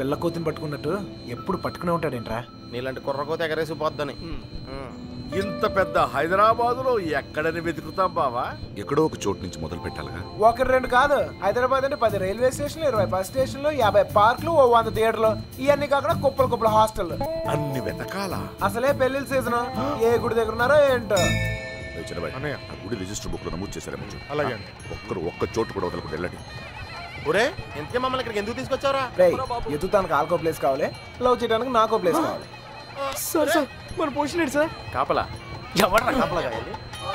పిల్ల కోతిని పట్టుకున్నట్టు ఎప్పుడు పట్టుకునే ఉంటాడేంట్రా నీలాంటి కుర్రకోత ఎగరేసి పోద్దని ఇంత పెద్ద హైదరాబాద్ లో ఎక్కడని వెతుకుతాం బావా ఎక్కడో ఒక చోటు నుంచి మొదలు పెట్టాలిగా ఒకటి రెండు కాదు హైదరాబాద్ అంటే పది రైల్వే స్టేషన్లు ఇరవై బస్ స్టేషన్లు యాభై పార్కులు ఓ వంద థియేటర్లు ఇవన్నీ కాకుండా కుప్పలు కుప్పల హాస్టల్ అన్ని వెతకాలా అసలే పెళ్లిళ్ళ సీజన్ ఏ గుడి దగ్గర ఉన్నారో ఏంటో ఏ చిన్నబాయ్, అన్నయ్య. ఆ గుడి రిజిస్టర్ బుక్ లో నమోదు చేశారేమో చూడు. అలాగే అండి. ఒక్కరు ఒక్క చోటు కూడా వదలకుండా వెళ్ళండి ఒరే ఎంతకే మమ్మల్ని ఇక్కడికి ఎందుకు తీసుకొచ్చావురా రేయ్ ఎత్తుతానికి ఆల్కో ప్లేస్ కావాలి లవ్ చేయడానికి నాకో ప్లేస్ కావాలి సార్ సార్ మన పొజిషన్ ఏంటి సార్ కాపలా ఎవడరా కాపలా కావాలి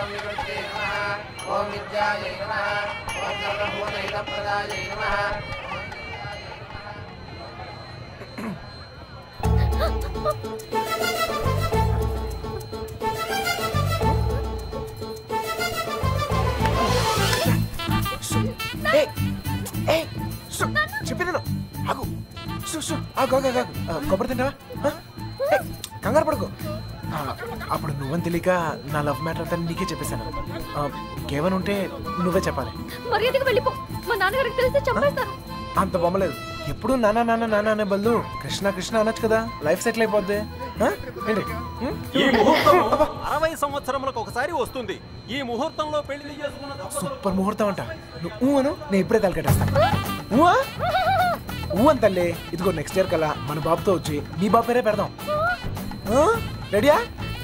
ఏయ్, ఏయ్, సు, చెప్పేది విను. ఆగు సు, సు, ఆగు, ఆగు, ఆగు, ఆగు. ఆ, కొబ్బరి తింటావా ఆ? ఏయ్, కంగారు పడుకో ఆ, అప్పుడు నువ్వని తెలియక నా లవ్ మ్యాటర్ అంతా నీకే చెప్పేశాను ఆ, ఇంకేమైనా ఉంటే నువ్వే చెప్పాలి మర్యాదగా వెళ్ళిపో మా నాన్నగారికి తెలిస్తే చంపేస్తాను అంత బొమ్మలేదు ఎప్పుడు నాన్న నాన్న నాన్న అనే బదులు కృష్ణ కృష్ణ అనొచ్చు కదా లైఫ్ సెటిల్ అయిపోద్ది ఆ? ఏంటి ఉం? ఈ ముహూర్తం అరవై సంవత్సరములకు ఒకసారి వస్తుంది ఈ ముహూర్తంలో పెళ్లి చేసుకున్న దంపతులు సూపర్ ముహూర్తం అంట నువ్వు ఊ అను నేను ఇప్పుడే తలకెట్టేస్తాను ఊవా ఊ అని తల్లి ఇదిగో నెక్స్ట్ ఇయర్ కల్లా మన బాబుతో వచ్చి నీ బాబు పేరే పెడదాం ఆ? రెడీయా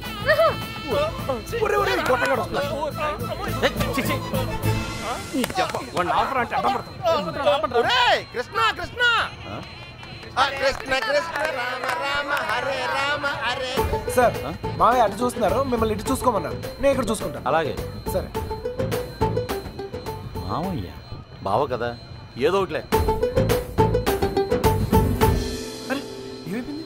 ఒరే, ఒరే, కొట్టగాడు వస్తున్నాడు. ఒరేయ్, కృష్ణ కృష్ణ ఆ, కృష్ణ కృష్ణ రామ రామ హరే రామ హరే సార్ మావయ్య అటు చూస్తున్నారు మిమ్మల్ని ఇటు చూసుకోమన్నారు నేను ఇక్కడ చూసుకుంటాను అలాగే సరే మామయ్య బావ కదా ఏదో ఒకటిలే అరే ఏమైపోయింది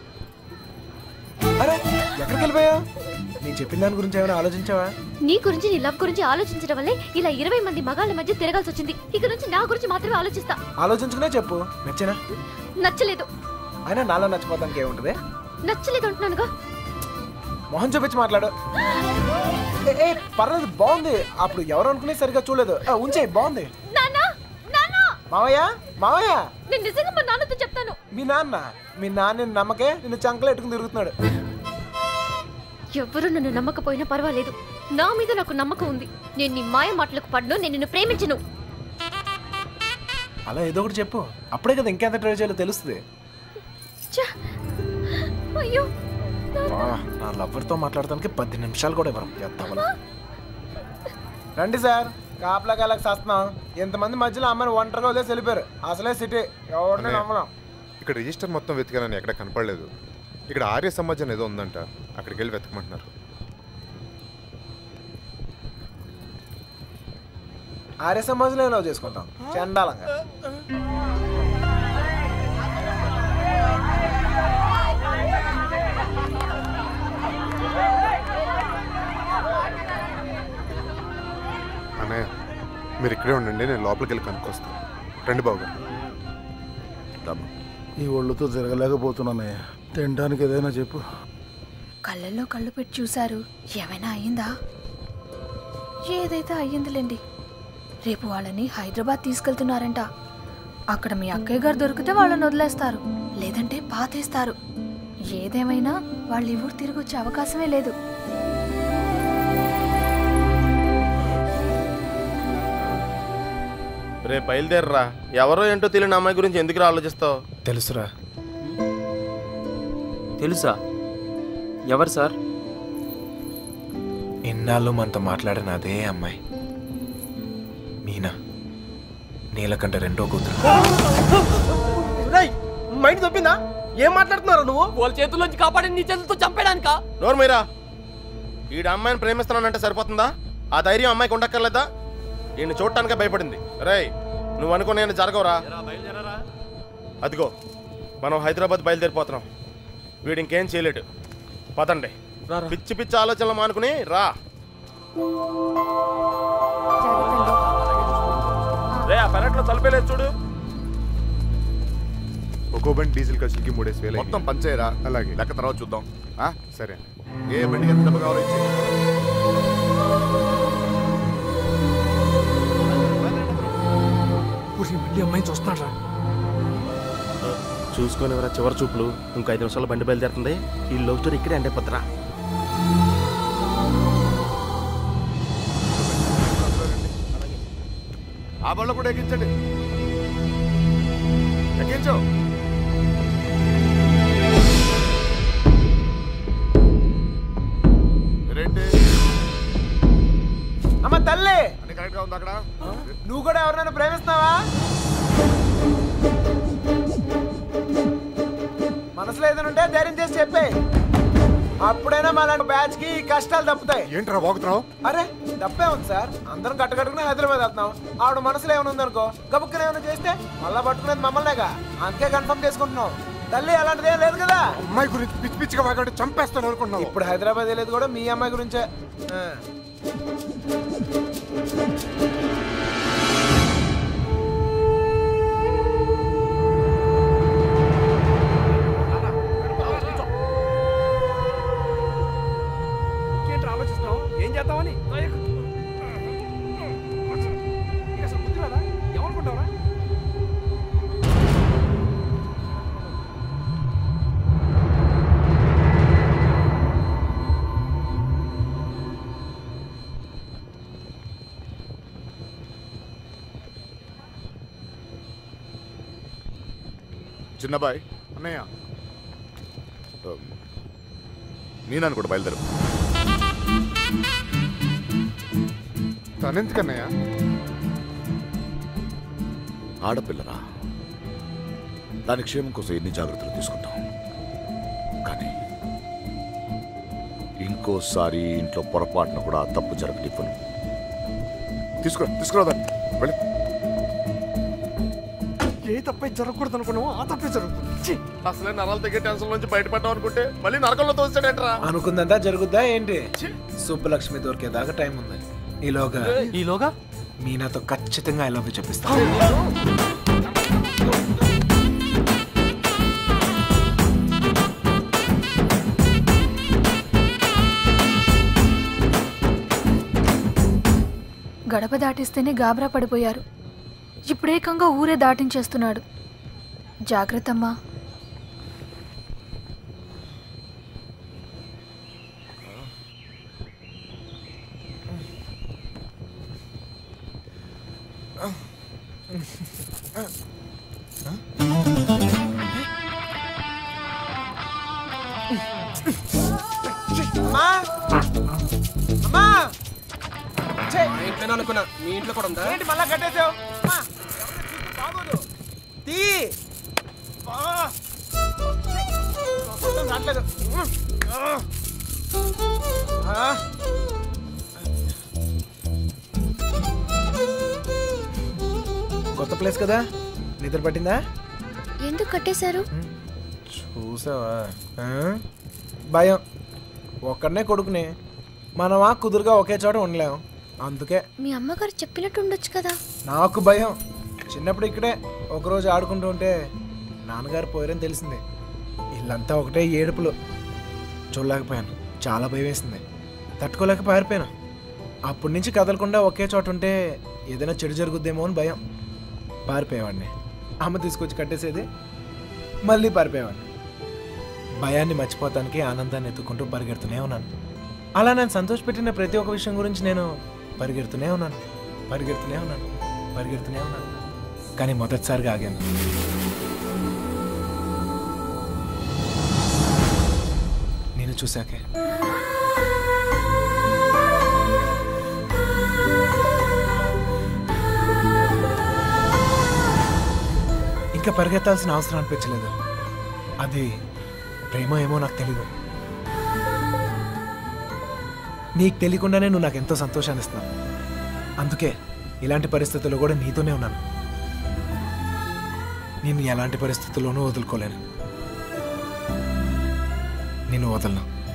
అరే ఎక్కడికి వెళ్ళిపోయావు నేను చెప్పిన దాని గురించి ఏమైనా ఆలోచించావా నీ గురించి నీ లవ్ గురించి ఆలోచించడం వల్లే ఇలా ఇరవై మంది మగాళ్ళ మధ్య తిరగాల్సి వచ్చింది ఇక నుంచి నా గురించి మాత్రమే ఆలోచిస్తా ఆలోచించుకునే చెప్పు నచ్చేనా నచ్చలేదు అయినా నాలో నచ్చిపోతానికి ఏముంటుంది నచ్చలేదు అంటున్నానుగా మొహం చూపించి మాట్లాడు ఏ, ఏ పర్లేదు బాగుంది అప్పుడు ఎవరు అనుకునే సరిగా చూడలేదు ఆ, ఉంచే బాగుంది నాన్న నాన్న మావయ్య మావయ్య నేను నిజంగా మా నాన్నతో చెప్తాను మీ నాన్న మీ నాన్న నమ్మకే నిన్ను చంకలు ఎట్టుకుని తిరుగుతున్నాడు ఎవరు నన్ను నమ్మకపోయినా పర్వాలేదు నా మీద నాకు నమ్మకం ఉంది నేను నీ మాయ మాటలకు పడ్ను నేను నిన్ను ప్రేమించను అలా ఏదో ఒకటి చెప్పు అప్పుడే కదా ఇంకెంత ట్రై చేయాలో తెలుస్తుంది ఛ! అయ్యో బా, నా లవ్వర్తో మాట్లాడటానికి పది నిమిషాలు కూడా ఇవ్వరు ఎత్తామని రండి సార్ కాపలా కాలకు సస్తున్నాం ఇంతమంది మధ్యలో అమ్మాయిని ఒంటరిగా వదిలేసి వెళ్ళిపోయారు అసలే సిటీ ఎవరిని అన్నయ్య. నమ్మలేం ఇక్కడ రిజిస్టర్ మొత్తం వెతికానని ఎక్కడ కనపడలేదు ఇక్కడ ఆర్య సమాజం ఏదో ఉందంట అక్కడికి వెళ్ళి వెతకమంటున్నారు ఆర్య సమాజంలో లవ్ చేసుకుంటాం చండాలంగా అన్నయ్య మీరు ఇక్కడే ఉండండి నేను లోపలికి వెళ్ళి కనుక్కొస్తాను రండి బాబు గారు రామ్మా. ఈ ఒళ్ళుతో తిరగలేకపోతున్నానయ్యా తినడానికి ఏదైనా చెప్పు కళ్ళల్లో కళ్ళు పెట్టి చూశారు ఏమైనా అయ్యిందా ఏదైతే అయ్యిందిలేండి రేపు వాళ్ళని హైదరాబాద్ తీసుకెళ్తున్నారంట అక్కడ మీ అక్కయ్య గారు దొరికితే వాళ్ళని వదిలేస్తారు లేదంటే పాతేస్తారు ఏదేమైనా వాళ్ళు ఈ ఊరు తిరిగి వచ్చే అవకాశమే లేదు రే బయలుదేరరా ఎవరో ఏంటో తెలియని అమ్మాయి గురించి ఎందుకు ఆలోచిస్తావు తెలుసురా తెలుసా ఎవరు సార్ ఇన్నాళ్ళు మనతో మాట్లాడిన అదే అమ్మాయి మీనా నీలకంఠ రెండో కూతురు మైండ్ తప్పిందా ఏం మాట్లాడుతున్నారు నువ్వు వాళ్ళ చేతుల్లోంచి కాపాడి నీ చేతులతో చంపేడానికా నోరు మీరా ఈడ అమ్మాయిని ప్రేమిస్తున్నానంటే సరిపోతుందా ఆ ధైర్యం అమ్మాయికి ఉండక్కర్లేదా ఈయన చూడటానికే భయపడింది రేయ్ నువ్వు అనుకునే జరగవురా అదిగో మనం హైదరాబాద్ బయలుదేరిపోతున్నాం వీడు ఇంకేం చేయలేడు పదండి పిచ్చి పిచ్చి ఆలోచనలు మానుకుని రా రే ఆ పెరట్లో తలపేలేదు చూడు ఒక్కో బండి డీజిల్ ఖర్చులకి మూడేసి వేలు మొత్తం పంచేయరా అలాగే. లెక్క తర్వాత చూద్దాం ఆ? సరే ఏ బండికి ఎంత డబ్బు కావాలో ఇచ్చేయ్. మళ్ళీ అమ్మాయిని చూస్తున్నాడు చూసుకొని ఎవరా చివరి చూపులు ఇంకో ఐదు నిమిషాలు బండి బయలుదేరుతుంది ఈ లవ్ స్టోరీ ఇక్కడే అంటే పత్రా ఆ బళ్ళు కూడా ఎక్కించండి ఎక్కించు రేంటి అమ్మ తల్లి అన్ని కరెక్ట్ గా ఉంది అక్కడ నువ్వు కూడా ఎవరినైనా ప్రేమిస్తున్నావా మనసులో ఏదైనా ఉంటే ధైర్యం చేసి చెప్పే అప్పుడైనా మన బ్యాచ్ కి ఈ కష్టాలు తప్పుతాయి ఏంట్రా వాగుతున్నావు అరే తప్పే ఉంది సార్ అందరం కట్టకట్టుకుని హైదరాబాద్ వెళ్తున్నాం ఆవిడ మనసులో ఏమైనా ఉందనుకో గబుక్కున ఏమైనా చేస్తే మళ్ళా పట్టుకునేది మమ్మల్నేగా అందుకే కన్ఫర్మ్ చేసుకుంటున్నాం తల్లి అలాంటిది ఏం లేదు కదా అమ్మాయి గురించి పిచ్చి పిచ్చిగా వాగాడు చంపేస్తాను అనుకున్నావు ఇప్పుడు హైదరాబాద్ వెళ్ళేది కూడా మీ అమ్మాయి గురించే ఆ. ఏంటి ఆలోచిస్తున్నావు ఏం చేద్దామని అసలు బుద్ధి రాదా ఏమనుకుంటావరా చిన్నబాయ్ అన్నయ్య మీనాన్ని కూడా బయలుదేరు తనెందుకన్నయ్య ఆడపిల్లరా దాని క్షేమం కోసం ఎన్ని జాగ్రత్తలు తీసుకుంటాం కానీ ఇంకోసారి ఇంట్లో పొరపాటున కూడా ఆ తప్పు జరగనివ్వను తీసుకురా తీసుకురా దాన్ని వెళ్ళి ఏ తప్పే జరగకూడదు అనుకున్నావు ఆ తప్పే జరుగుతుంది అసలే నరాలు తగ్గే టెన్షన్ నుంచి బయటపడ్డాం అనుకుంటే మళ్ళీ నరకంలో తోస్తాడేంట్రా అనుకుందంతా జరుగుద్దా ఏంటి సుబ్బలక్ష్మి దొరికేదాకా టైం ఉంది ఈలోగా ఈలోగా మీనాతో ఖచ్చితంగా ఐ లవ్ చెప్పిస్తా గడప దాటిస్తేనే గాబరా పడిపోయారు ఇప్పుడేకంగా ఊరే దాటించేస్తున్నాడు జాగ్రత్తమ్మా అమ్మా అమ్మా ఛే, ఇంట్లో అనుకున్నా మీ ఇంట్లో కూడా ఉందా ఏంటి మళ్ళా కట్టేసావు అమ్మా, ఎవరైనా చూస్తే బాగోదు తీ బా. ఛే, మొత్తం రావట్లేదు ఆ. కొత్త ప్లేస్ కదా నిద్ర పట్టిందా ఎందుకు కట్టేశారు చూసావా ఆ? భయం ఒక్కడనే కొడుకుని మనమా కుదురుగా ఒకే చోట ఉండలేం అందుకే మీ అమ్మగారు చెప్పినట్టు ఉండొచ్చు కదా నాకు భయం చిన్నప్పుడు ఇక్కడే ఒకరోజు ఆడుకుంటూ ఉంటే నాన్నగారు పోయారని తెలిసింది ఇల్లంతా ఒకటే ఏడుపులు చూడలేకపోయాను చాలా భయం వేసింది తట్టుకోలేక పారిపోయాను అప్పటి నుంచి కదలకుండా ఒకే చోట ఉంటే ఏదైనా చెడు జరుగుద్దేమో అని భయం పారిపోయేవాడిని అమ్మ తీసుకొచ్చి కట్టేసేది మళ్ళీ పారిపోయేవాడిని భయాన్ని మర్చిపోతానికి ఆనందాన్ని ఎత్తుకుంటూ పరిగెడుతూనే ఉన్నాను అలా నేను సంతోషపెట్టిన ప్రతి ఒక్క విషయం గురించి నేను పరిగెడుతూనే ఉన్నాను పరిగెడుతూనే ఉన్నాను పరిగెడుతూనే ఉన్నాను కానీ మొదటిసారిగా ఆగాను నేను చూశాకే ఇంకా పరిగెత్తాల్సిన అవసరం అనిపించలేదు అది ప్రేమ ఏమో నాకు తెలీదు నీకు తెలియకుండానే నువ్వు నాకు ఎంతో సంతోషాన్ని ఇస్తున్నావు అందుకే ఇలాంటి పరిస్థితుల్లో కూడా నీతోనే ఉన్నాను నేను ఎలాంటి పరిస్థితుల్లోనూ వదులుకోలేను నేను వదలను